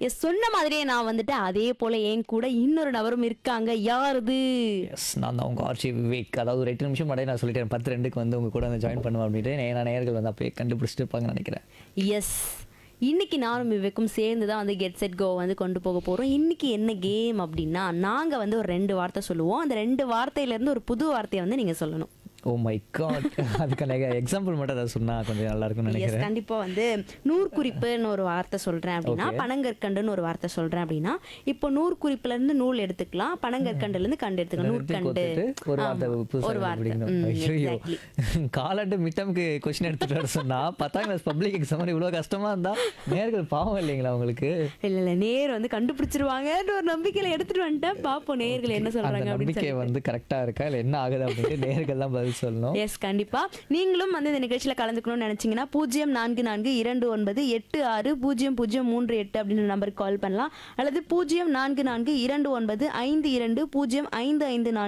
S சொன்ன மாதிரியே நான் வந்துட்டு அதே போல என் கூட இன்னொரு நபரும் இருக்காங்க யாருது எஸ் நான் தான் உங்கள் ஆர்ச்சி விவேக் அதாவது ஒரு எட்டு நிமிஷம் முன்னாடி நான் சொல்லிட்டேன் பத்து ரெண்டுக்கு வந்து உங்கள் கூட வந்து ஜாயின் பண்ணுவேன் அப்படின்ட்டு நான் நேயர்கள் வந்து அப்பயே கண்டுபிடிச்சிட்டு இருப்பாங்கன்னு நினைக்கிறேன் எஸ் இன்னைக்கு நானும் விவேக்கும் சேர்ந்து தான் வந்து கெட் செட் கோ வந்து கொண்டு போக போகிறோம் இன்னைக்கு என்ன கேம் அப்படின்னா நாங்கள் வந்து ஒரு ரெண்டு வார்த்தை சொல்லுவோம் அந்த ரெண்டு வார்த்தையிலேருந்து ஒரு புது வார்த்தையை வந்து நீங்கள் சொல்லணும் ஓ மை காட் அதுக்கான எக்ஸாம்பிள் மட்டும் அதை சொன்னால் கொஞ்சம் நல்லா இருக்கும்னு எஸ் நினைக்கிறேன் கண்டிப்பா வந்து நூற்குறிப்புன்னு ஒரு வார்த்தை சொல்றேன் அப்படின்னா Okay. பனங்கற்கண்டுன்னு ஒரு வார்த்தை சொல்றேன் அப்படின்னா இப்போ நூற்குறிப்புல இருந்து நூல் எடுத்துக்கலாம் பனங்கற்கண்டுல இருந்து கண்டு எடுத்துக்கலாம் நூற்கண்டு கோத்துட்டு ஒரு வார்த்தை ஆமா, புதுசாக ஒரு வார்த்தை கண்டுபிடிக்கணும் ம், ஐயோ exactly. காலாண்டு மிட்டம்க்கு கொஸ்டின் எடுத்துட்டு வர சொன்னா பத்தாம் கிளாஸ் பப்ளிக் எக்ஸாம் இவ்வளோ கஷ்டமா இருந்தா நேர்கள் பாவம் இல்லைங்களா உங்களுக்கு இல்ல இல்ல நேர் வந்து கண்டுபிடிச்சிருவாங்கன்ற ஒரு நம்பிக்கையில எடுத்துட்டு வந்துட்டேன் பாப்போம் நேர்கள் என்ன அந்த சொல்றாங்க அப்படின்னு நம்பிக்கை சொல்லி வந்து கரெக்டா இருக்கா இல்லை என்ன ஆகுது அப்படின்ட்டு நேர்கள் தான் பதில் சொல்லணும் எஸ் கண்டிப்பா நீங்களும் வந்து இந்த நிகழ்ச்சியில கலந்துக்கணும்னு நினைச்சீங்கன்னா பூஜ்ஜியம் நான்கு நான்கு இரண்டு ஒன்பது எட்டு ஆறு பூஜ்ஜியம் பூஜ்ஜியம் மூன்று எட்டு அப்படின்ற நம்பருக்கு கால் பண்ணலாம் அல்லது பூஜ்ஜியம் நான்கு நான்கு இரண்டு ஒன்பது ஐந்து இரண்டு பூஜ்ஜியம் ஐந்து ஐந்து நான்கு